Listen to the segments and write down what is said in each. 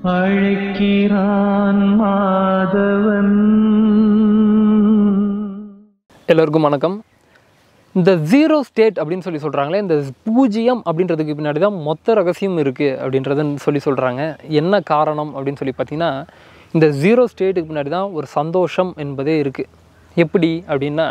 அழைக்கிறான் மாதவன் எல்லோருக்கும் வணக்கம் இந்த ஜீரோ ஸ்டேட் அப்படின்னு சொல்லி சொல்கிறாங்களே இந்த பூஜ்ஜியம் அப்படின்றதுக்கு பின்னாடி தான் மொத்த ரகசியம் இருக்குது அப்படின்றதுன்னு சொல்லி சொல்கிறாங்க என்ன காரணம் அப்படின்னு சொல்லி பார்த்தீங்கன்னா இந்த ஜீரோ ஸ்டேட்டுக்கு பின்னாடி தான் ஒரு சந்தோஷம் என்பதே இருக்குது எப்படி அப்படின்னா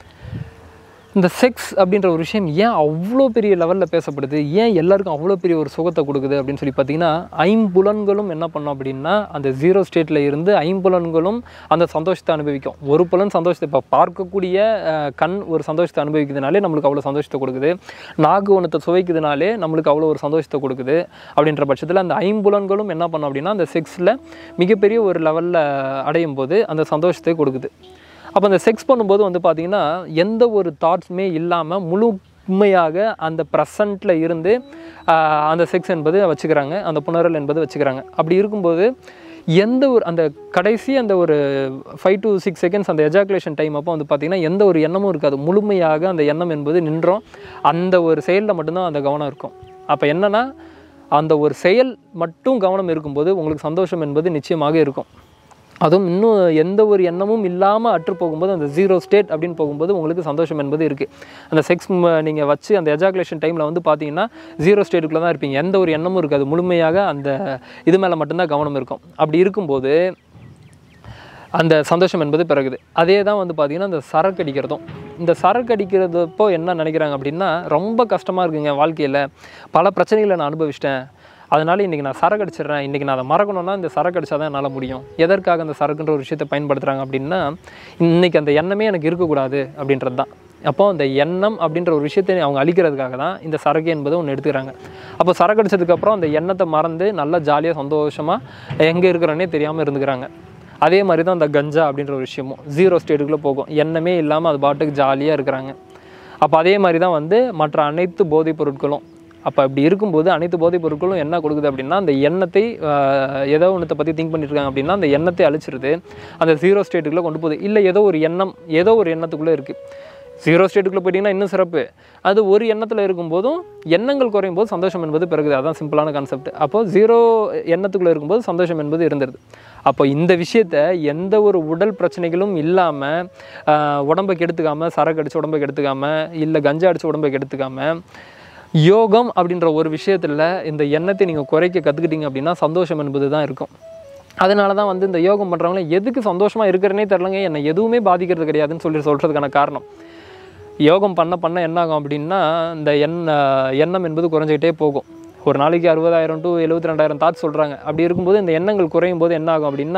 இந்த செக்ஸ் அப்படின்ற ஒரு விஷயம் ஏன் அவ்வளோ பெரிய லெவலில் பேசப்படுது ஏன் எல்லாருக்கும் அவ்வளோ பெரிய ஒரு சுகத்தை கொடுக்குது அப்படின்னு சொல்லி பார்த்தீங்கன்னா ஐம்புலன்களும் என்ன பண்ணோம் அப்படின்னா அந்த ஜீரோ ஸ்டேட்டில் இருந்து ஐம்புலன்களும் அந்த சந்தோஷத்தை அனுபவிக்கும் ஒரு புலன் சந்தோஷத்தை இப்போ பார்க்கக்கூடிய அஹ், கண் ஒரு சந்தோஷத்தை அனுபவிக்கிறதுனாலே நம்மளுக்கு அவ்வளோ சந்தோஷத்தை கொடுக்குது நாக்கு ஒன்றத்தை சுவைக்கிறதுனாலே நம்மளுக்கு அவ்வளோ ஒரு சந்தோஷத்தை கொடுக்குது அப்படின்ற பட்சத்தில் அந்த ஐம்புலன்களும் என்ன பண்ணோம் அப்படின்னா அந்த செக்ஸில் மிகப்பெரிய ஒரு லெவலில் அடையும் போது அந்த சந்தோஷத்தை கொடுக்குது அப்போ அந்த செக்ஸ் பண்ணும்போது வந்து பார்த்தீங்கன்னா எந்த ஒரு தாட்ஸுமே இல்லாமல் முழுமையாக அந்த ப்ரெசண்ட்டில் இருந்து ஆஹ், அந்த செக்ஸ் என்பது வச்சுக்கிறாங்க அந்த புணரல் என்பது வச்சுக்கிறாங்க அப்படி இருக்கும்போது எந்த ஒரு அந்த கடைசி அந்த ஒரு ஃபைவ் டு சிக்ஸ் செகண்ட்ஸ் அந்த எஜாகுலேஷன் டைம் அப்போ வந்து பார்த்திங்கன்னா எந்த ஒரு எண்ணமும் இருக்காது முழுமையாக அந்த எண்ணம் என்பது நின்றோம் அந்த ஒரு செயலில் மட்டும்தான் அந்த கவனம் இருக்கும் அப்போ என்னென்னா அந்த ஒரு செயல் மட்டும் கவனம் இருக்கும்போது உங்களுக்கு சந்தோஷம் என்பது நிச்சயமாக இருக்கும் அதுவும் இன்னும் எந்த ஒரு எண்ணமும் இல்லாமல் அற்று போகும்போது அந்த ஜீரோ ஸ்டேட் அப்படின்னு போகும்போது உங்களுக்கு சந்தோஷம் என்பது இருக்குது அந்த செக்ஸ் நீங்கள் வச்சு அந்த எஜாகுலேஷன் டைமில் வந்து பார்த்தீங்கன்னா ஜீரோ ஸ்டேட்டுக்குள்ளே தான் இருப்பீங்க எந்த ஒரு எண்ணமும் இருக்காது முழுமையாக அந்த இது மேலே மட்டும்தான் கவனம் இருக்கும் அப்படி இருக்கும்போது அந்த சந்தோஷம் என்பது பிறகுது அதே தான் வந்து பார்த்திங்கன்னா இந்த சரக்கு அடிக்கிறதும் இந்த சரக்கு அடிக்கிறதப்போ என்ன நினைக்கிறாங்க அப்படின்னா ரொம்ப கஷ்டமாக இருக்குங்க வாழ்க்கையில் பல பிரச்சனைகளை நான் அனுபவிச்சிட்டேன் அதனால் இன்றைக்கி நான் சரக்கு அடிச்சிடுறேன் இன்றைக்கி நான் அதை மறக்கணும்னா இந்த சரக்கு அடிச்சா தான் என்னால் முடியும் எதற்காக அந்த சரக்குன்ற ஒரு விஷயத்தை பயன்படுத்துகிறாங்க அப்படின்னா இன்றைக்கி அந்த எண்ணமே எனக்கு இருக்கக்கூடாது அப்படின்றது தான் அப்போ அந்த எண்ணம் அப்படின்ற ஒரு விஷயத்தை அவங்க அழிக்கிறதுக்காக தான் இந்த சரக்கு என்பதை ஒன்று எடுத்துக்கிறாங்க அப்போ சரக்கு அடிச்சதுக்கப்புறம் அந்த எண்ணத்தை மறந்து நல்லா ஜாலியாக சந்தோஷமாக எங்கே இருக்கிறோன்னே தெரியாமல் இருந்துக்கிறாங்க அதே மாதிரி தான் அந்த கஞ்சா அப்படின்ற ஒரு விஷயமும் ஜீரோ ஸ்டேட்டுக்குள்ளே போகும் எண்ணமே இல்லாமல் அது பாட்டுக்கு ஜாலியாக இருக்கிறாங்க அப்போ அதே மாதிரி தான் வந்து மற்ற அனைத்து போதைப் பொருட்களும் அப்போ அப்படி இருக்கும்போது அனைத்து போதைப் பொருட்களும் என்ன கொடுக்குது அப்படின்னா அந்த எண்ணத்தை ஆஹ், ஏதோ ஒன்றத்தை பற்றி திங்க் பண்ணிட்டு இருக்காங்க அப்படின்னா அந்த எண்ணத்தை அழிச்சிருது அந்த ஜீரோ ஸ்டேட்டுக்குள்ளே கொண்டு போகுது இல்லை ஏதோ ஒரு எண்ணம் ஏதோ ஒரு எண்ணத்துக்குள்ளே இருக்குது ஜீரோ ஸ்டேட்டுக்குள்ளே போயிட்டீங்கன்னா இன்னும் சிறப்பு அது ஒரு எண்ணத்தில் இருக்கும்போதும் எண்ணங்கள் குறையும் போது சந்தோஷம் என்பது பிறகுது அதான் சிம்பிளான கான்செப்ட் அப்போது ஜீரோ எண்ணத்துக்குள்ளே இருக்கும்போது சந்தோஷம் என்பது இருந்துருது அப்போ இந்த விஷயத்த எந்த ஒரு உடல் பிரச்சனைகளும் இல்லாமல் உடம்பை கெடுத்துக்காமல் சரக்கு அடித்து உடம்பை கெடுத்துக்காமல் இல்லை கஞ்சா அடித்து உடம்பை கெடுத்துக்காமல் யோகம் அப்படின்ற ஒரு விஷயத்தில் இந்த எண்ணத்தை நீங்கள் குறைக்க கற்றுக்கிட்டீங்க அப்படின்னா சந்தோஷம் என்பது தான் இருக்கும் அதனால தான் வந்து இந்த யோகம் பண்ணுறவங்கள எதுக்கு சந்தோஷமாக இருக்கிறனே தெரிலங்க என்னை எதுவுமே பாதிக்கிறது கிடையாதுன்னு சொல்லி சொல்கிறதுக்கான காரணம் யோகம் பண்ண பண்ண என்ன ஆகும் அப்படின்னா இந்த எண்ண எண்ணம் என்பது குறைஞ்சிக்கிட்டே போகும் ஒரு நாளைக்கு அறுபதாயிரம் டு எழுபத்தி ரெண்டாயிரம் தாட்ஸ் சொல்கிறாங்க அப்படி இருக்கும்போது இந்த எண்ணங்கள் குறையும் போது என்ன ஆகும் அப்படின்னா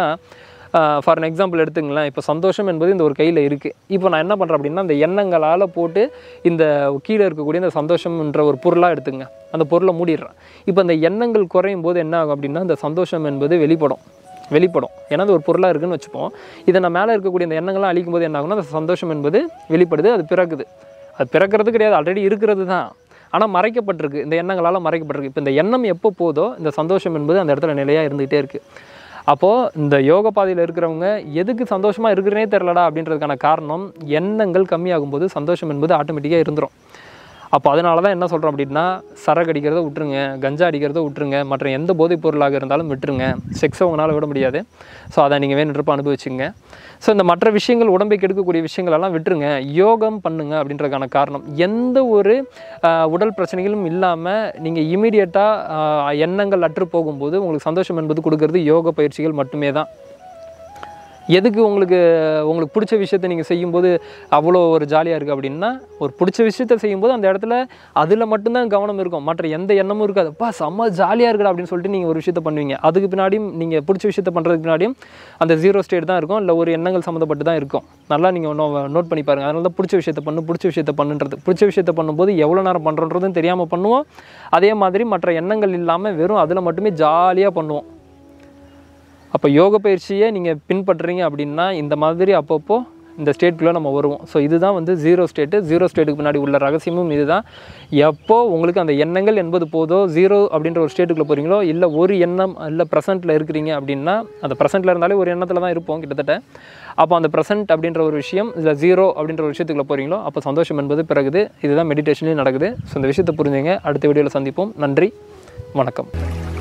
ஃபார் an எக்ஸாம்பிள் எடுத்துங்களேன் இப்போ சந்தோஷம் என்பது இந்த ஒரு கையில் இருக்குது இப்போ நான் என்ன பண்ணுறேன் அப்படின்னா இந்த எண்ணங்களால் போட்டு இந்த கீழே இருக்கக்கூடிய இந்த சந்தோஷம்ன்ற ஒரு பொருளாக எடுத்துங்க அந்த பொருளை மூடிடுறேன் இப்போ அந்த எண்ணங்கள் குறையும் போது என்ன ஆகும் அப்படின்னா இந்த சந்தோஷம் என்பது வெளிப்படும் வெளிப்படும் ஏன்னா அது ஒரு பொருளாக இருக்குன்னு வச்சுப்போம் இதை நான் மேலே இருக்கக்கூடிய இந்த எண்ணங்கள்லாம் அழிக்கும் போது என்ன ஆகும்னா அந்த சந்தோஷம் என்பது வெளிப்படுது அது பிறக்குது அது பிறக்கிறது கிடையாது ஆல்ரெடி இருக்கிறது தான் ஆனால் மறைக்கப்பட்டிருக்கு இந்த எண்ணங்களால் மறைக்கப்பட்டிருக்கு இப்போ இந்த எண்ணம் எப்போ போதோ இந்த சந்தோஷம் என்பது அந்த இடத்துல நிலையாக இருந்துகிட்டே இருக்குது அப்போது இந்த யோக பாதையில் இருக்கிறவங்க எதுக்கு சந்தோஷமாக இருக்கிறனே தெரிலடா அப்படின்றதுக்கான காரணம் எண்ணங்கள் கம்மியாகும்போது சந்தோஷம் என்பது ஆட்டோமேட்டிக்காக இருந்துரும் அப்போ அதனால தான் என்ன சொல்கிறோம் அப்படின்னா சரக்கு அடிக்கிறத விட்டுருங்க கஞ்சா அடிக்கிறத விட்டுருங்க மற்ற எந்த போதைப் பொருளாக இருந்தாலும் விட்டுருங்க செக்ஸை உங்களால் விட முடியாது ஸோ அதை நீங்கள் வேணுன்றப்ப அனுபவிச்சுங்க ஸோ இந்த மற்ற விஷயங்கள் உடம்பை கெடுக்கக்கூடிய விஷயங்கள் எல்லாம் விட்டுருங்க யோகம் பண்ணுங்க அப்படின்றதுக்கான காரணம் எந்த ஒரு ஆஹ், உடல் பிரச்சனைகளும் இல்லாமல் நீங்கள் இமீடியட்டாக எண்ணங்கள் அற்று போகும்போது உங்களுக்கு சந்தோஷம் என்பது கொடுக்கறது யோக பயிற்சிகள் மட்டுமே தான் எதுக்கு உங்களுக்கு உங்களுக்கு பிடிச்ச விஷயத்தை நீங்கள் செய்யும்போது அவ்வளோ ஒரு ஜாலியாக இருக்குது அப்படின்னா ஒரு பிடிச்ச விஷயத்த செய்யும்போது அந்த இடத்துல அதில் மட்டும்தான் கவனம் இருக்கும் மற்ற எந்த எண்ணமும் இருக்காது அப்பா செம்ம ஜாலியாக இருக்குடா அப்படின்னு சொல்லிட்டு நீங்கள் ஒரு விஷயத்த பண்ணுவீங்க அதுக்கு பின்னாடியும் நீங்கள் பிடிச்ச விஷயத்த பண்ணுறதுக்கு பின்னாடியும் அந்த ஜீரோ ஸ்டேட் தான் இருக்கும் இல்லை ஒரு எண்ணங்கள் சம்மந்தப்பட்டு தான் இருக்கும் நல்லா நீங்கள் நோட் பண்ணி பாருங்கள் அதனால தான் பிடிச்ச விஷயத்த பண்ணு பிடிச்ச விஷயத்த பண்ணுன்றது பிடிச்ச விஷயத்த பண்ணும்போது எவ்வளோ நேரம் பண்ணுறன்றதும் தெரியாமல் பண்ணுவோம் அதே மாதிரி மற்ற எண்ணங்கள் இல்லாமல் வெறும் அதில் மட்டுமே ஜாலியாக பண்ணுவோம் அப்போ யோக பயிற்சியை நீங்கள் பின்பற்றுறீங்க அப்படின்னா இந்த மாதிரி அப்பப்போ இந்த ஸ்டேட்குள்ளே நம்ம வருவோம் ஸோ இதுதான் வந்து ஜீரோ ஸ்டேட்டு ஜீரோ ஸ்டேட்டுக்கு பின்னாடி உள்ள ரகசியமும் இதுதான் எப்போ உங்களுக்கு அந்த எண்ணங்கள் என்பது போதோ ஜீரோ அப்படின்ற ஒரு ஸ்டேட்டுக்குள்ளே போகிறீங்களோ இல்லை ஒரு எண்ணம் இல்லை ப்ரெசென்ட்டில் இருக்கிறீங்க அப்படின்னா அந்த ப்ரெசென்ட்டில் இருந்தாலே ஒரு எண்ணத்தில் தான் இருப்போம் கிட்டத்தட்ட அப்போ அந்த ப்ரெசென்ட் அப்படின்ற ஒரு விஷயம் இல்லை ஜீரோ அப்படின்ற ஒரு விஷயத்துக்குள்ளே போகிறீங்களோ அப்போ சந்தோஷம் என்பது பிறகுது இதுதான் மெடிடேஷன்லேயும் நடக்குது ஸோ இந்த விஷயத்தை புரிஞ்சுங்க அடுத்த வீடியோவில் சந்திப்போம் நன்றி வணக்கம்